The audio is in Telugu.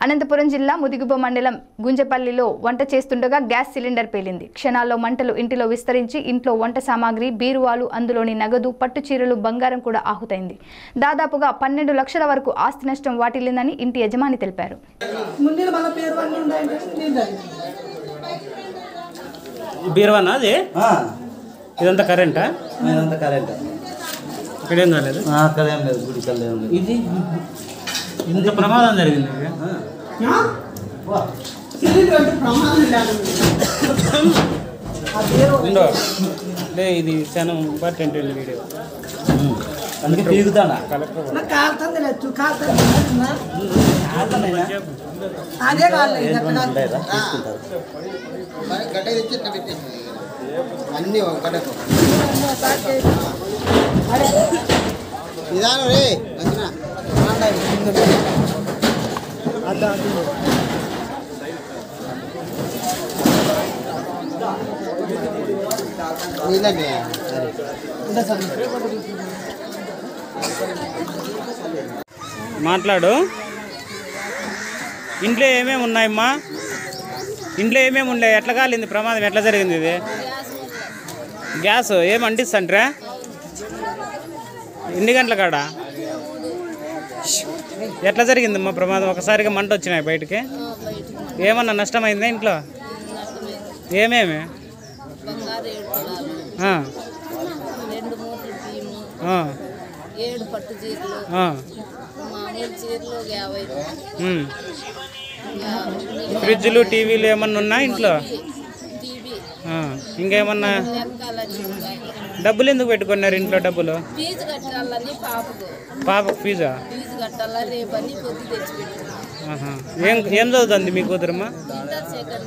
అనంతపురం జిల్లా ముదిగుబ మండలం గుంజపల్లిలో వంట చేస్తుండగా గ్యాస్ సిలిండర్ పేలింది క్షణాల్లో మంటలు ఇంటిలో విస్తరించి ఇంట్లో వంట సామాగ్రి బీరువాలు అందులోని నగదు పట్టు చీరలు బంగారం కూడా ఆహుతైంది దాదాపుగా పన్నెండు లక్షల వరకు ఆస్తి నష్టం వాటిల్లిందని ఇంటి యజమాని తెలిపారు ముందు మన పేరు అన్నీ ఉండాలంటే నీళ్ళు బీరువానా అది ఆ, ఇదంతా కరెంటా ఇదంతా కరెంట్ ఇక్కడ ఏం కాలేదు ఆ, అక్కడ ఏం లేదు గుడి కల్లా ఏం లేదు ఇది ఇంత ప్రమాదం జరిగింది ఇది. ఆ. వా. సిలిండర్ అంటే ప్రమాదం లేదు ఆ పేరు ఉందో లే ఇది చాలా ఇంపార్టెంట్ వీడియో ఉమ్. అందుకే పీగుతాడా కలెక్టర్ నాకు కాలుతుంది లేదు కాలుతుంది అదే కాదు ఇది అక్కడ కాదు. లేదా తీసుకుంటారు గడ్డ తెచ్చి ఇట్లా పెట్టేసి అన్నీ ఒక గడ్డకు నిదానం రే వచ్చిన నీళ్ళని సరే మాట్లాడు ఇంట్లో ఏమేమి ఉన్నాయమ్మా ఇంట్లో ఏమేమి ఉన్నాయి ఎట్లా కాలింది ప్రమాదం ఎట్లా జరిగింది ఇది గ్యాస్ ఏం అంటిస్తంట్రా ఎన్ని గంటల కాడ ఎట్లా జరిగిందమ్మా ప్రమాదం ఒకసారిగా మంట వచ్చినాయి బయటికి ఏమన్నా నష్టమైందా ఇంట్లో ఏమేమి బంగారు ఏడు పొలాలు ఆ, రెండు మూటలు బియ్యము ఆ, ఏడు పట్టు చీరలు ఆ, మామూలు చీరలు ఒక యాభై ఉమ్. ఇంకా ఫ్రిడ్జ్లు టీవీలు ఏమన్నా ఉన్నాయా ఇంట్లో టీవీ ఆ, ఇంకేమన్నా లెక్కాలని డబ్బులు ఎందుకు పెట్టుకున్నారు ఇంట్లో డబ్బులు ఫీజు కట్టాలని పాపకు పాప ఫీజా ఫీజు కట్టాలా రేపని కొద్ది తెచ్చిపెట్టుకున్నాం ఆహా. ఏం ఏం చదువుతుంది మీ కూతురమ్మా ఇంటర్ సెకండ్